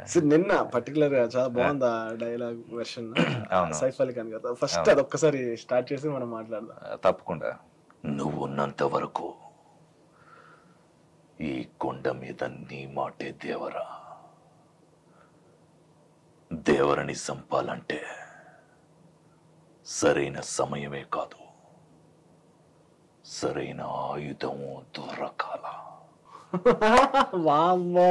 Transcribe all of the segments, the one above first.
So నిన్న particular గా చాలా బాగుంది ఆ డైలాగ్ వెర్షన్ అవును. సైఫ్ అలీ ఖాన్ కదా ఫస్ట్ అది ఒక్కసారి స్టార్ట్ చేసి మనం మాట్లాడదాం తప్పకుండా నువ్వు ఉన్నంత వరకు ఈ కొండ మీద నీ మాటే దేవరా దేవరని చంపాలంటే సరైన సమయమే కాదు సరైన ఆయుధం దొరకాల వామ్మో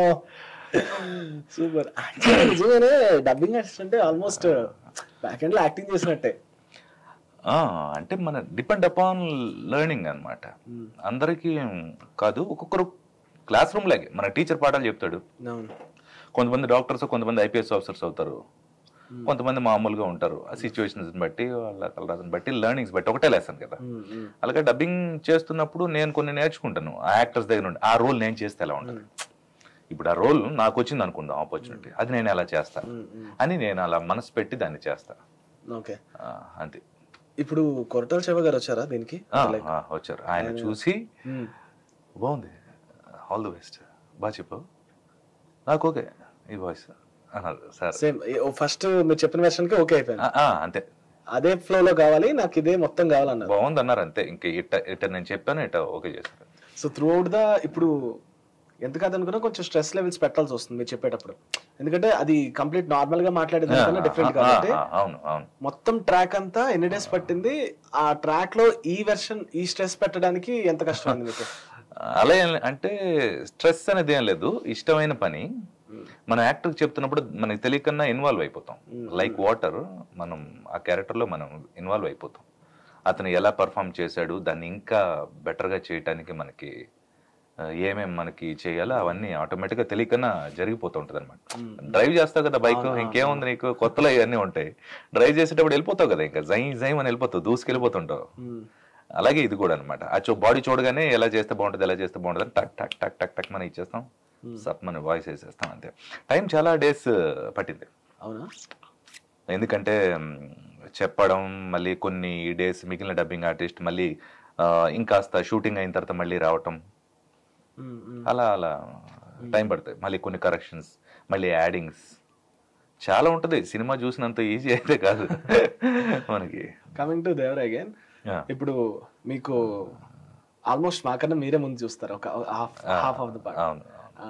సూపర్ నిజంగానే డబ్బింగ్ ఆర్టిస్ట్ అంటే ఆల్మోస్ట్ బ్యాక్ ఎండ్ లో యాక్టింగ్ చేసినట్టే ఆ, అంటే మన డిపెండ్ అపాన్ లెర్నింగ్ అన్నమాట అందరికీ కాదు ఒక్కొక్కరు క్లాస్ రూమ్ లాగే మన టీచర్ పాఠాలు చెప్తాడు అవును కొంతమంది డాక్టర్స్ కొంతమంది ఐపీఎస్ ఆఫీసర్స్ అవుతారు కొంతమంది మామూలుగా ఉంటారు ఆ సిచ్యువేషన్స్ బట్టి వాళ్ళ కలరాజుని బట్టి లెర్నింగ్స్ బట్టి ఒకటే లెసన్ కదా ఉమ్, ఉమ్. అలాగే డబ్బింగ్ చేస్తున్నప్పుడు నేను కొన్ని నేర్చుకుంటాను ఆ యాక్టర్స్ దగ్గర నుండి ఆ రోల్ నేను చేస్తే ఎలా ఉంటుంది ఇప్పుడు ఆ రోల్ నాకు వచ్చింది అనుకుందాం ఆపర్చునిటీ అది నేను ఎలా చేస్తా ఉమ్, ఉమ్. అని నేను అలా మనసు పెట్టి దాన్ని చేస్తా ఓకే ఆ, అంతే ఇప్పుడు కొరటాల శివ గారు వచ్చారా దీనికి ఆ, ఆ, వచ్చారు ఆయన చూసి ఉమ్. బాగుంది ఆల్ ది బెస్ట్ బాగా చెప్పు నాకు ఓకే ఈ వాయిస్ అన్నారు సార్ సేమ్ ఫస్ట్ మీరు చెప్పిన వెర్షన్ కి ఓకే అయిపోయింది ఆ, ఆ, అంతే అదే ఫ్లో లో కావాలి నాకు ఇదే మొత్తం కావాలన్నారు బాగుంది అన్నారు అంతే ఇంకా ఇట్ట ఇట్ట నేను చెప్పాను ఇట్ట ఓకే చేశారు సో త్రూ అవుట్ ద ఇప్పుడు ఎంత కాదనుకున్నా కొంచెం స్ట్రెస్ లెవెల్స్ పెట్టాల్సి వస్తుంది మీరు చెప్పేటప్పుడు ఎందుకంటే అది కంప్లీట్ నార్మల్ గా మాట్లాడేది డిఫరెంట్ ఆ, కాబట్టి ఆ, అవును అవును మొత్తం ట్రాక్ అంతా ఎన్ని డేస్ పట్టింది ఆ ట్రాక్ లో ఈ వెర్షన్ ఈ స్ట్రెస్ పెట్టడానికి ఎంత కష్టమైంది మీకు అలా ఏం లే- అంటే స్ట్రెస్ అనేది ఏం లేదు ఇష్టమైన పని మన యాక్టర్ చెప్తున్నప్పుడు మనకి తెలియకన్నా ఇన్వాల్వ్ అయిపోతాం లైక్ వాటర్ మనం ఆ క్యారెక్టర్ లో మనం ఇన్వాల్వ్ అయిపోతాం అతను ఎలా పర్ఫామ్ చేశాడు దాన్ని ఇంకా better గా చేయటానికి మనకి ఆ, ఏమేం మనకి చేయాలో అవన్నీ ఆటోమేటిక్ గా తెలియకన్నా జరిగిపోతూ ఉంటుంది అనమాట డ్రైవ్ చేస్తావు కదా బైక్ ఇంకేముంది నీకు కొత్తలో ఇవన్నీ ఉంటాయి డ్రైవ్ చేసేటప్పుడు వెళ్ళిపోతావు కదా ఇంకా జై జై అని వెళ్ళిపోతావు దూసుకెళ్ళిపోతుంటావు మ్మ్. అలాగే ఇది కూడా అనమాట ఆ చో బాడీ చూడగానే ఎలా చేస్తే బాగుంటుంది ఎలా చేస్తే బాగుంటుంది అని టక్ టక్ టక్ టక్ టక్ మనం ఇచ్చేస్తాం సప్ మన వాయిస్ వేసేస్తాం అంతే టైం చాలా డేస్ పట్టింది అవునా ఎందుకంటే మ్, చెప్పడం మళ్ళీ కొన్ని డేస్ మిగిలిన డబ్బింగ్ ఆర్టిస్ట్ మళ్ళీ ఆ, ఇంకాస్త షూటింగ్ అయిన తర్వాత మళ్ళీ రావటం మ్మ్, మ్మ్. అలా అలా టైం పడుతుంది మళ్ళీ కొన్ని కరెక్షన్స్ మళ్ళీ యాడింగ్స్ చాలా ఉంటది సినిమా చూసినంత ఈజీ అయితే కాదు మనకి coming to Devara again Yeah. ఇప్పుడు మీకు ఆల్మోస్ట్ మాకన్నా మీరే ముందు చూస్తారు ఒక half half of the part అవును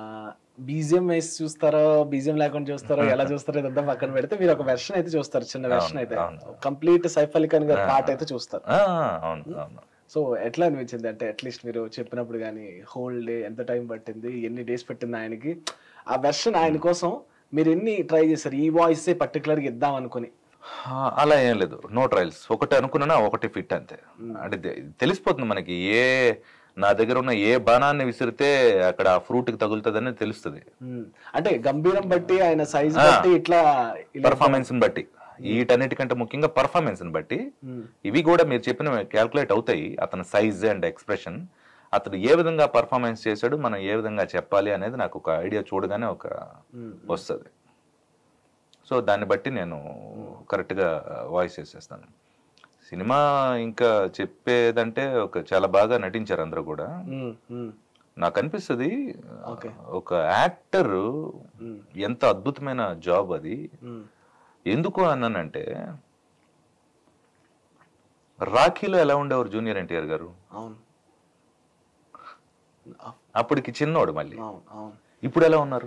బీజిఎం వేసి చూస్తారో బీజిఎం లేకుండా చూస్తారో ఎలా చూస్తారో ఇదంతా పక్కన పెడితే మీరు ఒక వెర్షన్ అయితే చూస్తారు చిన్న వెర్షన్ అయితే అవును. కంప్లీట్ సైఫ్ అలీ ఖాన్ గారి పార్ట్ అయితే చూస్తారు ఆ, అవును అవును సో ఎట్లా అనిపించింది అంటే అట్లీస్ట్ మీరు చెప్పినప్పుడు కానీ హోల్ డే ఎంత టైం పట్టింది ఎన్ని డేస్ పట్టింది ఆయనకి ఆ వెర్షన్ ఆయన కోసం మీరు ఎన్ని ట్రై చేశారు ఈ వాయిస్ పర్టికులర్ గా ఇద్దాం అనుకుని ఆ, అలా ఏం లేదు నో ట్రయల్స్ ఒకటి అనుకున్నా ఒకటి ఫిట్ అంతే అంటే తె- తెలిసిపోతుంది మనకి ఏ నా దగ్గర ఉన్న ఏ బాణాన్ని విసిరితే అక్కడ ఆ ఫ్రూట్ కి తగులుతుందని తెలుస్తుంది మ్మ్. అంటే గంభీరం బట్టి ఆయన సైజ్ బట్టి ఇట్లా ఇలా- పర్ఫార్మెన్స్ బట్టి వీటన్నిటికంటే ముఖ్యంగా పర్ఫార్మెన్స్ బట్టి మ్మ్. ఇవి కూడా మీరు చెప్పిన క్యాల్కులేట్ అవుతాయి అతని సైజ్ అండ్ ఎక్స్ప్రెషన్ అతను ఏ విధంగా పర్ఫార్మెన్స్ చేశాడు మనం ఏ విధంగా చెప్పాలి అనేది నాకు ఒక ఐడియా చూడగానే ఒక మ్మ్. వస్తుంది సో దాన్ని బట్టి నేను కరెక్ట్గా వాయిస్ చేసేస్తాను సినిమా ఇంకా చెప్పేదంటే ఒక చాలా బాగా నటించారు అందరూ కూడా మ్మ్. మ్మ్. నాకు అనిపిస్తుంది Okay. ఒక యాక్టర్ మ్మ్. ఎంత అద్భుతమైన జాబ్ అది మ్మ్. ఎందుకు అన్నానంటే రాఖీలో ఎలా ఉండేవారు జూనియర్ ఎన్టీఆర్ గారు అవును అప్పటికి చిన్నోడు మళ్ళీ అవును అవును ఇప్పుడు ఎలా ఉన్నారు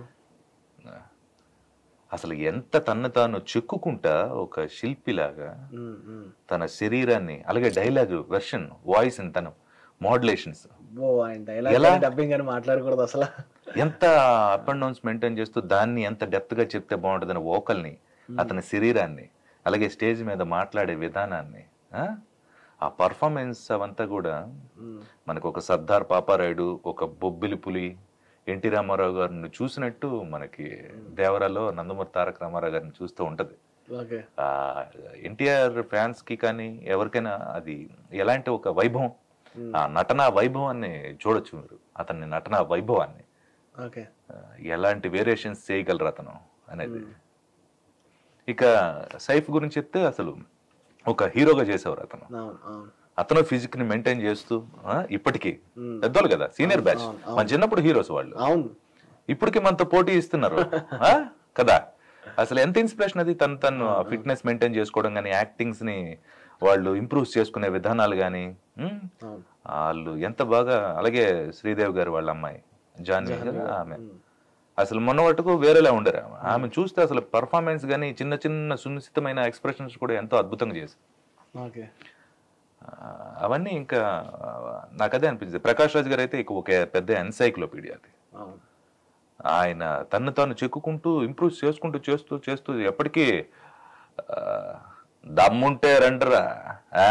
అసలు ఎంత తన్ను తాను చెక్కుకుంటా ఒక శిల్పిలాగా మ్మ్. మ్మ్. తన శరీరాన్ని అలాగే డైలాగ్ వెర్షన్ వాయిస్ తన మోడ్యులేషన్స్ ఓ ఆయన డైలాగ్ ఎలా? డబ్బింగ్ అని మాట్లాడకూడదు అసలు ఎంత అప్ అండ్ డౌన్స్ మెయింటైన్ చేస్తూ దాన్ని ఎంత డెప్త్ గా చెప్తే బాగుంటుందని వోకల్ని అతని శరీరాన్ని అలాగే స్టేజ్ మీద మాట్లాడే విధానాన్ని ఆ? ఆ పర్ఫార్మెన్స్ అవంతా కూడా మ్మ్. మనకు ఒక సర్దార్ పాపారాయుడు ఒక బొబ్బిలి పులి ఎన్టీ రామారావు గారిని చూసినట్టు మనకి దేవరాలో నందమూరి తారక రామారావు గారిని చూస్తూ ఉంటది ఓకే ఆ ఎన్టీఆర్ ఫ్యాన్స్ కి కానీ ఎవరికైనా అది ఎలాంటి ఒక వైభవం ఆ నటన వైభవాన్ని చూడొచ్చు మీరు అతని నటన వైభవాన్ని ఓకే ఆ, ఎలాంటి వేరియేషన్స్ చేయగలరు అతను అనేది ఇక సైఫ్ గురించి చెప్తే అసలు ఒక హీరోగా చేసేవారు అతను అవును అవును అతను ఫిజిక్ ని మెయింటైన్ చేస్తూ ఆ, ఇప్పటికీ మ్మ్. పెద్దోళ్ళు కదా సీనియర్ బ్యాచ్ అవును, అవును. మన చిన్నప్పుడు హీరోస్ వాళ్ళు అవును ఇప్పటికి మనతో పోటీ ఇస్తున్నారు ఆ? కదా అసలు ఎంత ఇన్స్పిరేషన్ అది తను తను ఫిట్నెస్ మెయింటైన్ చేసుకోవడం కానీ యాక్టింగ్స్ ని వాళ్ళు ఇంప్రూవ్ చేసుకునే విధానాలు కానీ అవును వాళ్ళు ఎంత బాగా అలాగే శ్రీదేవి గారు వాళ్ళ అమ్మాయి జాన్వి కదా ఆమె అసలు మొన్న మటుకు వేరేలా ఉండరు ఆమె. ఆమె చూస్తే అసలు పర్ఫార్మెన్స్ కానీ చిన్న చిన్న సునిశ్చితమైన ఎక్స్ప్రెషన్స్ కూడా ఎంతో అద్భుతంగా చేశారు ఓకే ఆ, అవన్నీ ఇంకా ఆ, నాకు అదే అనిపించింది ప్రకాష్ రాజ్ గారు అయితే ఇక ఒక పెద్ద ఎన్సైక్లోపీడియా అది అవును ఆయన తను తాను చెక్కుకుంటూ ఇంప్రూవ్ చేసుకుంటూ చేస్తూ చేస్తూ ఎప్పటికీ ఆ, దమ్ముంటే రండరా ఆ,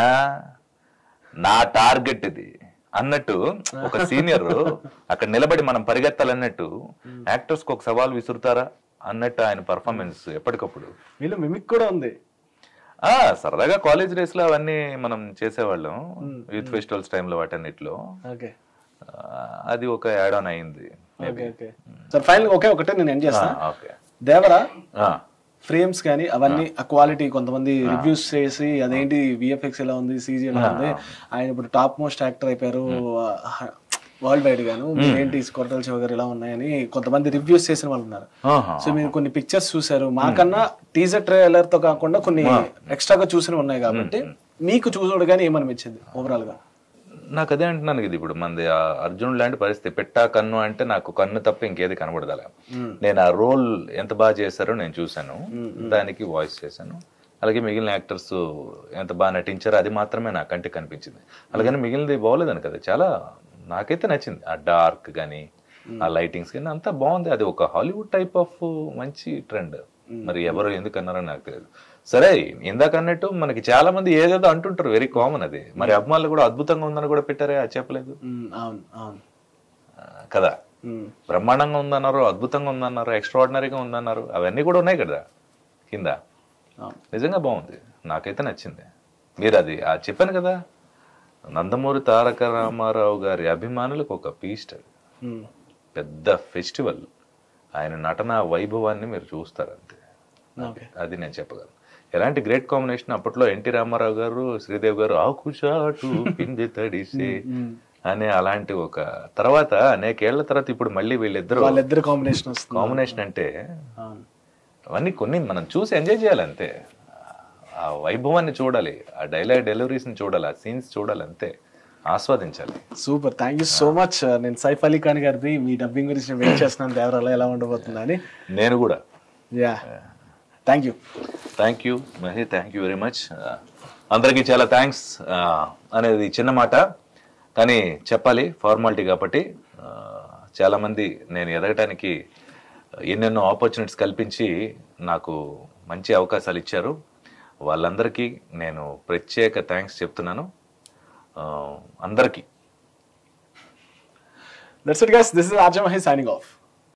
నా టార్గెట్ ఇది అన్నట్టు ఒక సీనియర్ అక్కడ నిలబడి మనం పరిగెత్తాలన్నట్టు యాక్టర్స్ కి ఒక సవాల్ విసురుతారా అన్నట్టు ఆయన పర్ఫార్మెన్స్ ఎప్పటికప్పుడు వీళ్ళు మిమిక్ కూడా ఉంది ఆ సరదాగా కాలేజ్ డేస్ లో అవన్నీ మనం చేసేవాళ్ళం యూత్ ఫెస్టివల్స్ టైంలో వాటన్నిటిలో ఓకే ఆ, అది ఒక యాడ్ ఆన్ అయింది ఓకే ఓకే సార్ ఫైనల్ ఒకే ఒకటే నేను ఎండ్ చేస్తా ఓకే దేవరా ఫ్రేమ్స్ కానీ అవన్నీ ఆ క్వాలిటీ కొంతమంది రివ్యూస్ చేసి అదేంటి విఎఫ్ఎక్స్ ఎలా ఉంది సీజీ ఎలా ఉంది ఆయన ఇప్పుడు టాప్ మోస్ట్ యాక్టర్ అయిపోయారు వరల్డ్ వైడ్ గాను ఏంటి కొరటల శివ గారు ఎలా ఉన్నాయని కొంతమంది రివ్యూస్ చేసిన వాళ్ళు ఉన్నారు సో మీరు కొన్ని పిక్చర్స్ చూసారు మాకన్నా టీజర్ ట్రైలర్ తో కాకుండా కొన్ని ఎక్స్ట్రాగా చూసిన ఉన్నాయి కాబట్టి మీకు చూసుడు కానీ ఏమనిపించింది ఓవరాల్ గా నాకు అదే అంటున్నాను ఇది ఇప్పుడు మనది ఆ అర్జునుడు లాంటి పరిస్థితి పెట్టా కన్ను అంటే నాకు కన్ను తప్ప ఇంకేది కనబడదల నేను ఆ రోల్ ఎంత బాగా చేశారో నేను చూశాను దానికి వాయిస్ చేశాను అలాగే మిగిలిన యాక్టర్స్ ఎంత బాగా నటించారో అది మాత్రమే నా కంటికి కనిపించింది అలాగని మిగిలినది బాగోలేదని కదా చాలా నాకైతే నచ్చింది ఆ డార్క్ కానీ ఆ లైటింగ్స్ కానీ అంతా బాగుంది అది ఒక హాలీవుడ్ టైప్ ఆఫ్ మంచి ట్రెండ్ మరి ఎవరు ఎందుకు అన్నారో నాకు తెలియదు సరే ఇందాక అన్నట్టు మనకి చాలా మంది ఏదేదో అంటుంటారు వెరీ కామన్ అది మరి అభిమానులు కూడా అద్భుతంగా ఉందని కూడా పెట్టారే అది చెప్పలేదు మ్మ్, అవును అవును ఆ, కదా మ్మ్. బ్రహ్మాండంగా ఉందన్నారు అద్భుతంగా ఉందన్నారు ఎక్స్ట్రాడినరీగా ఉందన్నారు అవన్నీ కూడా ఉన్నాయి కదా కింద అవును నిజంగా బాగుంది నాకైతే నచ్చింది మీరు అది ఆ చెప్పాను కదా నందమూరి తారక రామారావు గారి అభిమానులకు ఒక ఫీస్ట్ అది మ్మ్. పెద్ద ఫెస్టివల్ ఆయన నటన వైభవాన్ని మీరు చూస్తారు అంతే ఓకే అది నేను చెప్పగలను ఎలాంటి గ్రేట్ కాంబినేషన్ అప్పట్లో ఎన్టీ రామారావు గారు శ్రీదేవి గారు ఆకుచాటు పిండి తడిసి అనే అలాంటి ఒక తర్వాత అనేకేళ్ల తర్వాత ఇప్పుడు మళ్ళీ వీళ్ళిద్దరు వాళ్ళిద్దరు కాంబినేషన్ వస్తుంది కాంబినేషన్ అంటే అవును అవన్నీ కొన్ని మనం చూసి ఎంజాయ్ చేయాలి అంతే ఆ వైభవాన్ని చూడాలి ఆ డైలాగ్ డెలివరీస్ని చూడాలి ఆ సీన్స్ చూడాలి అంతే ఆస్వాదించాలి super thank you so much నేను సైఫ్ అలీ ఖాన్ గారిది మీ డబ్బింగ్ గురించి నేను వెయిట్ చేస్తున్నాను దేవరాలో ఎలా ఉండబోతుందని నేను కూడా yeah thank you thank you Mahi thank you very much అందరికీ చాలా థ్యాంక్స్ అనేది చిన్న మాట కానీ చెప్పాలి ఫార్మాలిటీ కాబట్టి ఆ, చాలామంది నేను ఎదగటానికి ఎన్నెన్నో ఆపర్చునిటీస్ కల్పించి నాకు మంచి అవకాశాలు ఇచ్చారు వాళ్ళందరికీ నేను ప్రత్యేక థ్యాంక్స్ చెప్తున్నాను ఆ, అందరికీ that's it guys this is Arjamahi signing of